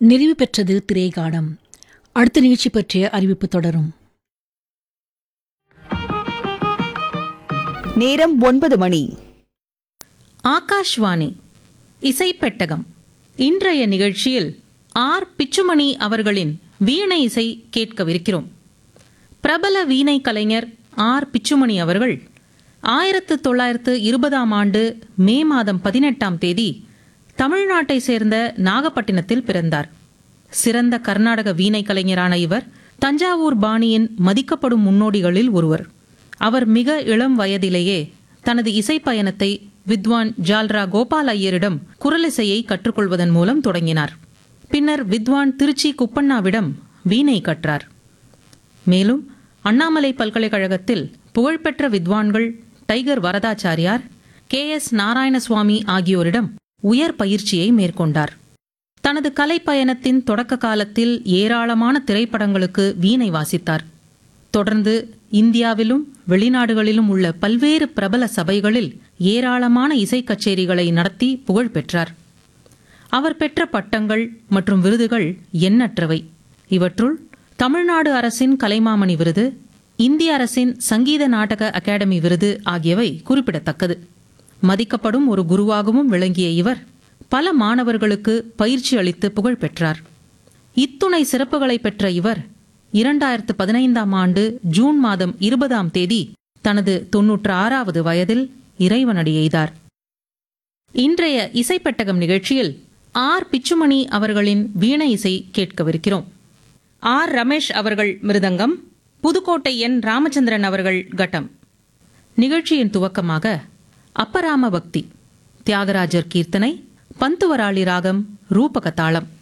நிறைவு பெற்றது திரைகாடம் அடுத்த நிகழ்ச்சி பற்றிய அறிவிப்பு தொடரும் நேரம் ஒன்பது மணி ஆகாஷ்வாணி இசைப்பெட்டகம் இன்றைய நிகழ்ச்சியில் ஆர் பிச்சுமணி அவர்களின் வீணை இசை கேட்கவிருக்கிறோம் பிரபல வீணை கலைஞர் ஆர் பிச்சுமணி அவர்கள் ஆயிரத்து தொள்ளாயிரத்து இருபதாம் ஆண்டு மே மாதம் பதினெட்டாம் தேதி தமிழ்நாட்டை சேர்ந்த நாகப்பட்டினத்தில் பிறந்தார் சிறந்த கர்நாடக வீணை கலைஞரான இவர் தஞ்சாவூர் பாணியின் மதிக்கப்படும் முன்னோடிகளில் ஒருவர் அவர் மிக இளம் வயதிலேயே தனது இசைப் பயணத்தை வித்வான் ஜால்ரா கோபால் ஐயரிடம் குரலிசையை கற்றுக்கொள்வதன் மூலம் தொடங்கினார் பின்னர் வித்வான் திருச்சி குப்பண்ணாவிடம் வீணை கற்றார் மேலும் அண்ணாமலை பல்கலைக்கழகத்தில் புகழ்பெற்ற வித்வான்கள் Tiger Varadachariar K S Narayanaswamy ஆகியோரிடம் உயர் பயிற்சியை மேற்கொண்டார் தனது கலைப்பயணத்தின் தொடக்க காலத்தில் ஏராளமான திரைப்படங்களுக்கு வீணை வாசித்தார் தொடர்ந்து இந்தியாவிலும் வெளிநாடுகளிலும் உள்ள பல்வேறு பிரபல சபைகளில் ஏராளமான இசைக் கச்சேரிகளை நடத்தி புகழ் பெற்றார் அவர் பெற்ற பட்டங்கள் மற்றும் விருதுகள் எண்ணற்றவை இவற்றுள் தமிழ்நாடு அரசின் கலைமாமணி விருது இந்திய அரசின் சங்கீத நாடக அகாடமி விருது ஆகியவை குறிப்பிடத்தக்கது மதிக்கப்படும் ஒரு குருவாகவும் விளங்கிய இவர் பல மாணவர்களுக்கு பயிற்சி அளித்து புகழ் பெற்றார் இத்துணை சிறப்புகளை பெற்ற இவர் இரண்டாயிரத்து பதினைந்தாம் ஆண்டு ஜூன் மாதம் இருபதாம் தேதி தனது தொன்னூற்று ஆறாவது வயதில் இறைவனடி எய்தார் இன்றைய இசைப்பெட்டகம் நிகழ்ச்சியில் ஆர் பிச்சுமணி அவர்களின் வீணை இசை கேட்கவிருக்கிறோம் ஆர் ரமேஷ் அவர்கள் மிருதங்கம் புதுக்கோட்டை என் ராமச்சந்திரன் அவர்கள் கட்டம் நிகழ்ச்சியின் துவக்கமாக அப்பராம பக்தி தியாகராஜர் கீர்த்தனை பந்துவராளி ராகம் ரூபக தாளம்